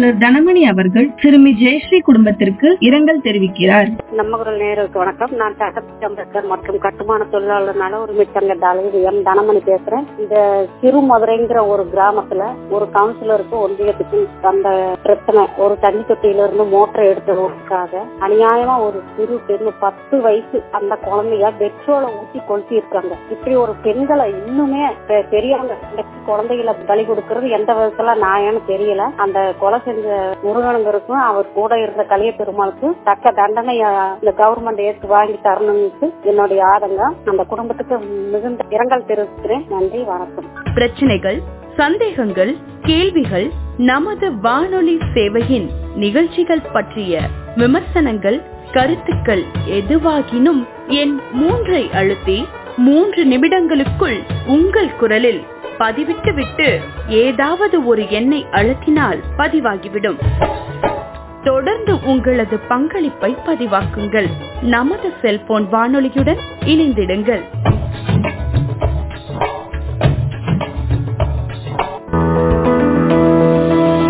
அலுவலர் தனமணி அவர்கள் சிறுமி ஜெயஸ்ரீ குடும்பத்திற்கு இரங்கல் தெரிவிக்கிறார் நம்ம குரல் நேருக்கு வணக்கம் நான் சட்டப்பி அம்பேத்கர் மற்றும் கட்டுமான தொழிலாளர் நல உரிமை சங்க தலைவர் எம் தனமணி பேசுறேன் இந்த சிறுமதுரைங்கிற ஒரு கிராமத்துல ஒரு கவுன்சிலருக்கு ஒன்றியத்துக்கு அந்த பிரச்சனை ஒரு தண்ணி தொட்டியில இருந்து மோட்டரை எடுத்ததுக்காக அநியாயமா ஒரு சிறு பெண் பத்து வயசு அந்த குழந்தைய பெட்ரோலை ஊத்தி கொளுத்தி இருக்காங்க இப்படி ஒரு பெண்களை இன்னுமே பெ- பெரியவங்க இந்த குழந்தைகளை பலி கொடுக்கறது எந்த விதத்துல நியாயம்னு தெரியல அந்த கொலை செஞ்ச முருகனுங்கிறதுக்கும் அவர் கூட இருந்த கலிய பெருமாளுக்கும் தக்க தண்டனை அஹ், இந்த கவர்மெண்ட் ஏற்று வாங்கி தரணும்னு என்னுடைய ஆதங்கம் அந்த குடும்பத்துக்கு மிகுந்த இரங்கல் தெரிவிக்கிறேன் நன்றி வணக்கம் பிரச்சனைகள் சந்தேகங்கள் கேள்விகள் நமது வானொலி சேவையின் நிகழ்ச்சிகள் பற்றிய விமர்சனங்கள் கருத்துக்கள் எதுவாகினும் என் மூன்றை அழுத்தி மூன்று நிமிடங்களுக்குள் உங்கள் குரலில் பதிவிட்டு விட்டு ஏதாவது ஒரு எண்ணை அழுத்தினால் பதிவாகிவிடும் தொடர்ந்து உங்களது பங்களிப்பை பதிவாக்குங்கள் நமது செல்போன் வானொலியுடன் இணைந்திடுங்கள்